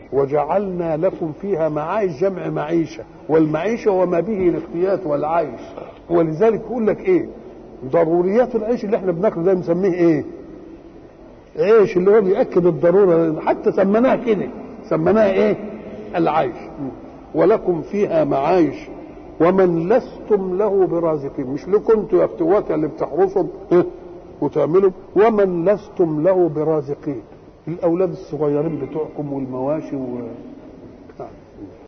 وجعلنا لكم فيها معايش جمع معيشة والمعيشة وما به الاختيات والعيش ولذلك يقول لك ايه ضروريات العيش اللي احنا بناكله ده نسميه ايه عيش اللي هو بيأكد الضرورة حتى سميناها كده سميناها ايه العيش ولكم فيها معايش ومن لستم له برازقين مش لكم انتوا يا افتوات اللي بتحرسوا إيه؟ وتعملوا ومن لستم له برازقين الاولاد الصغيرين بتوعكم والمواشي و...